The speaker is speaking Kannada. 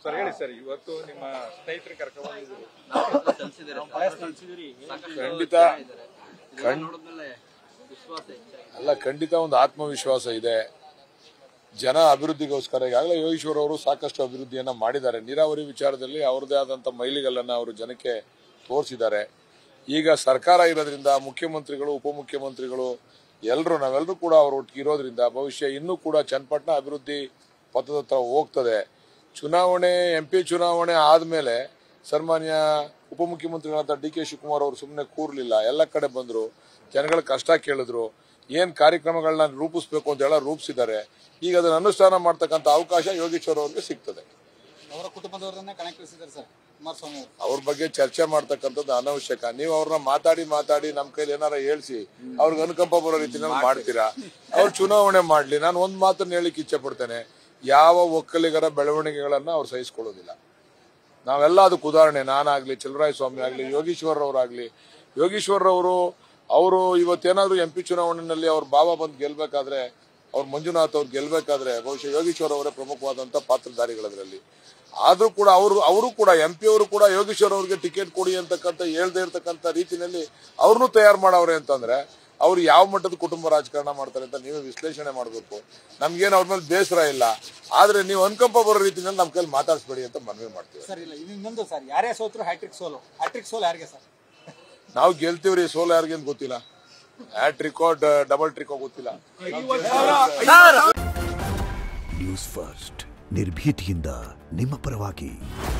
ಸರ್ ಹೇಳಿ ಸರ್ ಇವತ್ತು ನಿಮ್ಮ ಸ್ನೇಹಿತರು ಕರ್ಕೊಂಡು ಬಂದಿದ್ರು ಖಂಡಿತ ಅಲ್ಲ ಖಂಡಿತ ಒಂದು ಆತ್ಮವಿಶ್ವಾಸ ಇದೆ ಜನ ಅಭಿವೃದ್ಧಿಗೋಸ್ಕರ ಈಗಾಗಲೇ ಯೋಗೇಶ್ವರ್ ಅವರು ಸಾಕಷ್ಟು ಅಭಿವೃದ್ಧಿಯನ್ನ ಮಾಡಿದ್ದಾರೆ ನೀರಾವರಿ ವಿಚಾರದಲ್ಲಿ ಅವ್ರದೇ ಆದಂತ ಮೈಲಿಗಲ್ಲನ್ನ ಅವರು ಜನಕ್ಕೆ ತೋರಿಸಿದ್ದಾರೆ ಈಗ ಸರ್ಕಾರ ಇರೋದ್ರಿಂದ ಮುಖ್ಯಮಂತ್ರಿಗಳು ಉಪಮುಖ್ಯಮಂತ್ರಿಗಳು ಎಲ್ಲರೂ ನಾವೆಲ್ಲರೂ ಕೂಡ ಅವ್ರ ಒಟ್ಟಿಗೆ ಇರೋದ್ರಿಂದ ಭವಿಷ್ಯ ಇನ್ನೂ ಕೂಡ ಚನ್ನಪಟ್ಟಣ ಅಭಿವೃದ್ಧಿ ಪಥದ ಹತ್ರ ಹೋಗ್ತದೆ ಚುನಾವಣೆ ಎಂ ಪಿ ಚುನಾವಣೆ ಆದ್ಮೇಲೆ ಸನ್ಮಾನ್ಯ ಉಪಮುಖ್ಯಮಂತ್ರಿಗಳಾದ ಡಿ ಕೆ ಶಿವಕುಮಾರ್ ಅವರು ಸುಮ್ಮನೆ ಕೂರ್ಲಿಲ್ಲ ಎಲ್ಲ ಕಡೆ ಬಂದ್ರು ಜನಗಳ ಕಷ್ಟ ಕೇಳಿದ್ರು ಏನ್ ಕಾರ್ಯಕ್ರಮಗಳನ್ನ ರೂಪಿಸಬೇಕು ಅಂತ ಹೇಳ ರೂಪಿಸಿದ್ದಾರೆ ಈಗ ಅದನ್ನ ಅನುಷ್ಠಾನ ಮಾಡ್ತಕ್ಕಂಥ ಅವಕಾಶ ಯೋಗೇಶ್ವರ್ ಅವ್ರಿಗೆ ಸಿಗ್ತದೆ ಅವರ ಕುಟುಂಬದವರನ್ನೇ ಕಣಕ್ಕಿಳಿಸಿದ್ದಾರೆ ಸರ್ ಕುಮಾರಸ್ವಾಮಿ ಅವರು ಅವ್ರ ಬಗ್ಗೆ ಚರ್ಚೆ ಮಾಡ್ತಕ್ಕಂಥದ್ದು ಅನವಶ್ಯಕ ನೀವು ಅವ್ರನ್ನ ಮಾತಾಡಿ ಮಾತಾಡಿ ನಮ್ ಕೈಲಿ ಏನಾರ ಹೇಳ್ಸಿ ಅವ್ರಿಗೆ ಅನುಕಂಪ ಬರೋ ರೀತಿನಲ್ಲಿ ಮಾಡ್ತೀರಾ ಅವ್ರು ಚುನಾವಣೆ ಮಾಡ್ಲಿ ನಾನು ಒಂದ್ ಮಾತನ್ನ ಹೇಳಿಕ್ ಇಚ್ಛೆ ಪಡ್ತೇನೆ ಯಾವ ಒಕ್ಕಲಿಗರ ಬೆಳವಣಿಗೆಗಳನ್ನ ಅವ್ರು ಸಹಿಸ್ಕೊಳ್ಳೋದಿಲ್ಲ ನಾವೆಲ್ಲ ಅದಕ್ಕೆ ಉದಾಹರಣೆ ನಾನಾಗ್ಲಿ ಚಲರಾಯ ಸ್ವಾಮಿ ಆಗ್ಲಿ ಯೋಗೀಶ್ವರ್ ಅವರಾಗ್ಲಿ ಯೋಗೀಶ್ವರ್ ಅವರು ಅವರು ಇವತ್ತೇನಾದ್ರೂ ಎಂ ಪಿ ಚುನಾವಣೆಯಲ್ಲಿ ಅವ್ರ ಬಾಬಾ ಬಂದು ಗೆಲ್ಬೇಕಾದ್ರೆ ಅವ್ರ ಮಂಜುನಾಥ್ ಅವ್ರು ಗೆಲ್ಬೇಕಾದ್ರೆ ಬಹುಶಃ ಯೋಗೀಶ್ವರ್ ಅವರೇ ಪ್ರಮುಖವಾದಂತ ಪಾತ್ರಧಾರಿಗಳದ್ರಲ್ಲಿ ಆದ್ರೂ ಕೂಡ ಅವರು ಅವರು ಕೂಡ ಎಂ ಪಿ ಅವರು ಕೂಡ ಯೋಗೇಶ್ವರ್ ಅವ್ರಿಗೆ ಟಿಕೆಟ್ ಕೊಡಿ ಅಂತಕ್ಕಂಥ ಹೇಳ್ದೇ ಇರ್ತಕ್ಕಂಥ ರೀತಿನಲ್ಲಿ ಅವ್ರನ್ನೂ ತಯಾರು ಮಾಡವ್ರೆ ಅಂತಂದ್ರೆ ಅವ್ರು ಯಾವ ಮಟ್ಟದ ಕುಟುಂಬ ರಾಜಕಾರಣ ಮಾಡ್ತಾರೆ ಅಂತ ನೀವೇ ವಿಶ್ಲೇಷಣೆ ಮಾಡಬೇಕು ನಮ್ಗೇನು ಅವ್ರ ಮೇಲೆ ಬೇಸರ ಇಲ್ಲ ಆದ್ರೆ ನೀವು ಅನುಕಂಪ ಬರೋ ರೀತಿನಲ್ಲಿ ನಮ್ಮ ಕೈಲಿ ಮಾತಾಡಿಸ್ಬೇಡಿ ಅಂತ ಮನವಿ ಮಾಡ್ತೀವಿ ಸರ್ ಇಲ್ಲ ಇದು ಇನ್ನೊಂದು ಸರ್ ಯಾರೇ ಸೋತ್ರು ಹ್ಯಾಟ್ರಿಕ್ ಸೋಲು ಹ್ಯಾಟ್ರಿಕ್ ಸೋಲು ಯಾರಿಗೆ ಸರ್ ನಾವು ಗೆಲ್ತೀವ್ರಿ ಸೋಲ್ ಯಾರಿಗೇನು ಗೊತ್ತಿಲ್ಲ ಹ್ಯಾಟ್ರಿಕೋ ಡಬಲ್ ಟ್ರಿಕೋ ಗೊತ್ತಿಲ್ಲ ನ್ಯೂಸ್ ಫಸ್ಟ್ ನಿರ್ಭೀತಿಯಿಂದ ನಿಮ್ಮ ಪರವಾಗಿ